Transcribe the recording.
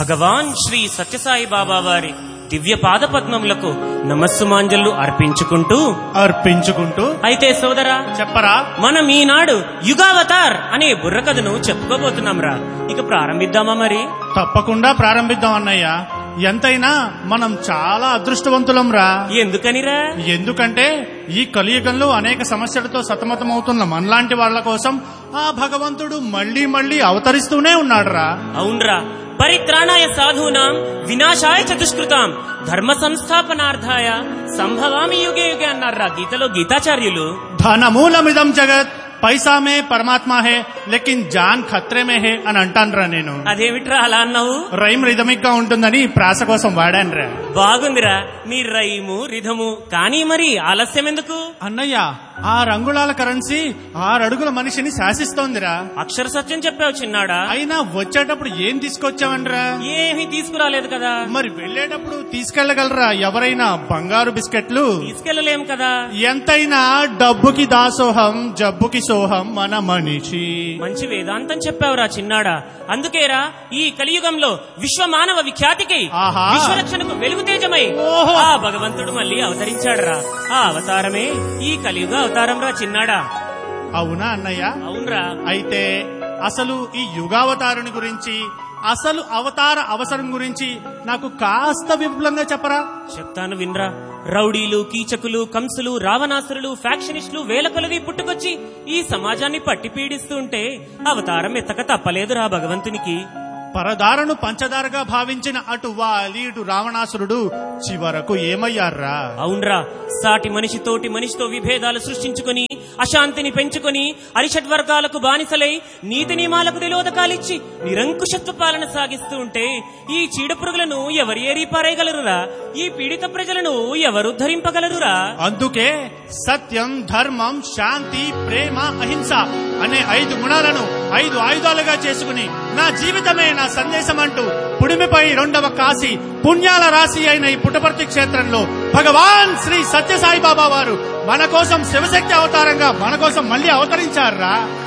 భగవాన్ శ్రీ సత్యసాయి బాబా వారి దివ్య పాద పద్మములకు నమస్సుమాంజలు అర్పించుకుంటూ అర్పించుకుంటూ అయితే సోదరా చెప్పరా మనం ఈనాడు యుగావతార్ అనే బుర్రకథను చెప్పుకోబోతున్నాం రా ఇక ప్రారంభిద్దామా మరి తప్పకుండా ప్రారంభిద్దాం అన్నయ్య ఎంతైనా మనం చాలా అదృష్టవంతులం రా ఎందుకనిరా ఎందుకంటే ఈ కలియుగంలో అనేక సమస్యలతో సతమతమవుతున్న మనలాంటి వాళ్ళ కోసం ఆ భగవంతుడు మళ్ళీ మళ్ళీ అవతరిస్తూనే ఉన్నాడురా అవునరా పరిత్రాణాయ సాధూనాం వినాశాయ చతుష్కృతాం ధర్మ సంస్థాపనార్థాయ సంభవామి యుగే యుగే అన్నారా గీతలో గీతాచార్యులు ధనమూలమిదం జగత్ పైసామే పరమాత్మ హే లేకిన్ జాన్ ఖత్రే మే హే అని అంటానురా నేను అదేమిట్రా అలా అన్నావు రైమ్ రిథమిక్ గా ఉంటుందని ప్రాస కోసం వాడానురా బాగుందిరా నీ రైము రిధము కానీ మరి ఆలస్యం ఎందుకు అన్నయ్య ఆ రంగుళాల కరెన్సీ ఆరడుగుల మనిషిని శాసిస్తోందిరా అక్షర సత్యం చెప్పావు చిన్నాడా అయినా వచ్చేటప్పుడు ఏం తీసుకొచ్చావండ్రా ఏమీ తీసుకురాలేదు కదా మరి వెళ్ళేటప్పుడు తీసుకెళ్లగలరా ఎవరైనా బంగారు బిస్కెట్లు తీసుకెళ్లలేం కదా ఎంతైనా డబ్బుకి దాసోహం జబ్బుకి సోహం మన మనిషి మంచి వేదాంతం చెప్పావురా చిన్నాడా అందుకేరా ఈ కలియుగంలో విశ్వ మానవ విఖ్యాతికి ఆహా. విశ్వరక్షణకు వెలుగు తేజమై ఓహో. ఆ భగవంతుడు మళ్ళీ అవతరించాడురా ఆ అవతారమే ఈ కలియుగ అవతారం రా చిన్నాడా అవునా అన్నయ్య అవునరా అయితే అసలు ఈ యుగావతారుని గురించి అసలు అవతార అవసరం గురించి నాకు కాస్త విపులంగా చెప్పరా చెప్తాను వినరా రౌడీలు కీచకులు కంసులు రావణాసురులు ఫ్యాక్షనిస్టులు వేల కొలది పుట్టుకొచ్చి ఈ సమాజాన్ని పట్టి పీడిస్తూ ఉంటే అవతారం ఎత్తక తప్పలేదురా భగవంతునికి పరదారను పంచదారగా భావించిన అటు వాలి ఇటు రావణాసురుడు చివరకు ఏమయ్యారా అవునరా సాటి మనిషి తోటి మనిషితో విభేదాలు సృష్టించుకొని అశాంతిని పెంచుకొని అరిషడ్ వర్గాలకు బానిసలై నీతి నియమాలకు నిరోధకాలిచ్చి నిరంకుశత్వ పాలన సాగిస్తూ ఉంటే ఈ చీడ పురుగులను ఎవరు ఏరి పారేయగలరురా ఈ పీడిత ప్రజలను ఎవరు ఉద్ధరింపగలరురా అందుకే సత్యం ధర్మం శాంతి ప్రేమ అహింస అనే ఐదు గుణాలను ఐదు ఆయుధాలుగా చేసుకుని నా జీవితమే నా సందేశం అంటూ పుడిమిపై రెండవ కాశీ పుణ్యాల రాశి అయిన ఈ పుట్టపర్తి క్షేత్రంలో భగవాన్ శ్రీ సత్యసాయి బాబా వారు మన కోసం శివశక్తి అవతారంగా మన కోసం మళ్ళీ అవతరించారా